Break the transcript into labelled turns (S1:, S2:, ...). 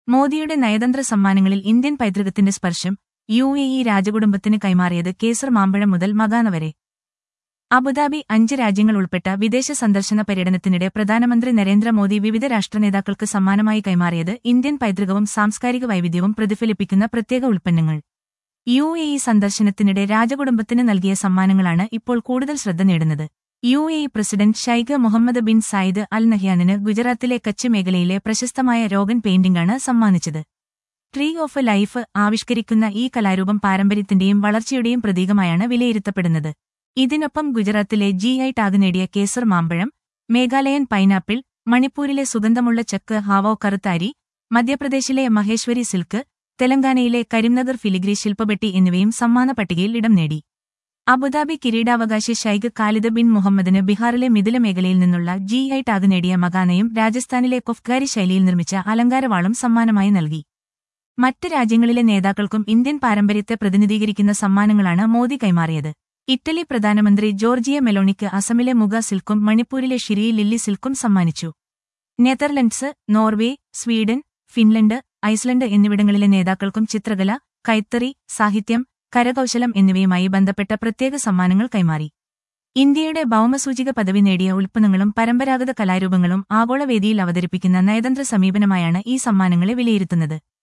S1: മോദിയുടെ നയതന്ത്ര സമ്മാനങ്ങളിൽ ഇന്ത്യൻ പൈതൃകത്തിന്റെ സ്പർശം യു എ ഇ രാജകുടുംബത്തിന് കൈമാറിയത് കേസർ മാമ്പഴം മുതൽ മകാന വരെ അബുദാബി അഞ്ച് രാജ്യങ്ങൾ ഉൾപ്പെട്ട വിദേശ സന്ദർശന പര്യടനത്തിനിടെ പ്രധാനമന്ത്രി നരേന്ദ്രമോദി വിവിധ രാഷ്ട്രനേതാക്കൾക്ക് സമ്മാനമായി കൈമാറിയത് ഇന്ത്യൻ പൈതൃകവും സാംസ്കാരിക വൈവിധ്യവും പ്രതിഫലിപ്പിക്കുന്ന പ്രത്യേക ഉൽപ്പന്നങ്ങൾ യു എ ഇ സന്ദർശനത്തിനിടെ രാജകുടുംബത്തിന് നൽകിയ സമ്മാനങ്ങളാണ് ഇപ്പോൾ കൂടുതൽ ശ്രദ്ധ നേടുന്നത് U A E president Sheikh Mohammed bin Zayed Al നഹ്യാനിന് ഗുജറാത്തിലെ കച്ച് മേഖലയിലെ പ്രശസ്തമായ രോഗൻ പെയിന്റിംഗാണ് സമ്മാനിച്ചത് ട്രീ ഓഫ് ലൈഫ് ആവിഷ്കരിക്കുന്ന ഈ കലാരൂപം പാരമ്പര്യത്തിന്റെയും വളർച്ചയുടെയും പ്രതീകമായാണ് വിലയിരുത്തപ്പെടുന്നത് ഇതിനൊപ്പം ഗുജറാത്തിലെ ജി ഐ ടാഗ് നേടിയ കേസർ മാമ്പഴം മേഘാലയൻ പൈനാപ്പിൾ മണിപ്പൂരിലെ സുഗന്ധമുള്ള ചക്ക് ഹാവോ കറുത്താരി മധ്യപ്രദേശിലെ മഹേശ്വരി സിൽക്ക് തെലങ്കാനയിലെ കരിംനഗർ ഫിലിഗ്രി ശില്പപ്പെട്ടി എന്നിവയും സമ്മാന പട്ടികയിൽ ഇടം നേടി അബുദാബി കിരീടാവകാശി ഷൈഖ് ഖാലിദ് ബിൻ മുഹമ്മദിന് ബീഹാറിലെ മിഥില മേഖലയിൽ നിന്നുള്ള ജി ഐ ടാഗ് നേടിയ മകാനയും രാജസ്ഥാനിലെ കൊഫ്ഗാരി ശൈലിയിൽ നിർമ്മിച്ച അലങ്കാരവാളും സമ്മാനമായി നൽകി മറ്റ് രാജ്യങ്ങളിലെ നേതാക്കൾക്കും ഇന്ത്യൻ പാരമ്പര്യത്തെ പ്രതിനിധീകരിക്കുന്ന സമ്മാനങ്ങളാണ് മോദി കൈമാറിയത് ഇറ്റലി പ്രധാനമന്ത്രി ജോർജിയ മെലോണിക്ക് അസമിലെ മുഗ സിൽക്കും മണിപ്പൂരിലെ ഷിരി ലില്ലി സിൽക്കും സമ്മാനിച്ചു Netherlands Norway Sweden Finland Iceland എന്നിവിടങ്ങളിലെ നേതാക്കൾക്കും ചിത്രകല കൈത്തറി സാഹിത്യം കരകൗശലം എന്നിവയുമായി ബന്ധപ്പെട്ട പ്രത്യേക സമ്മാനങ്ങൾ കൈമാറി ഇന്ത്യയുടെ ഭൗമസൂചിക പദവി നേടിയ ഉൽപ്പന്നങ്ങളും പരമ്പരാഗത കലാരൂപങ്ങളും ആഗോളവേദിയിൽ അവതരിപ്പിക്കുന്ന നയതന്ത്ര സമീപനമായാണ് ഈ സമ്മാനങ്ങളെ വിലയിരുത്തുന്നത്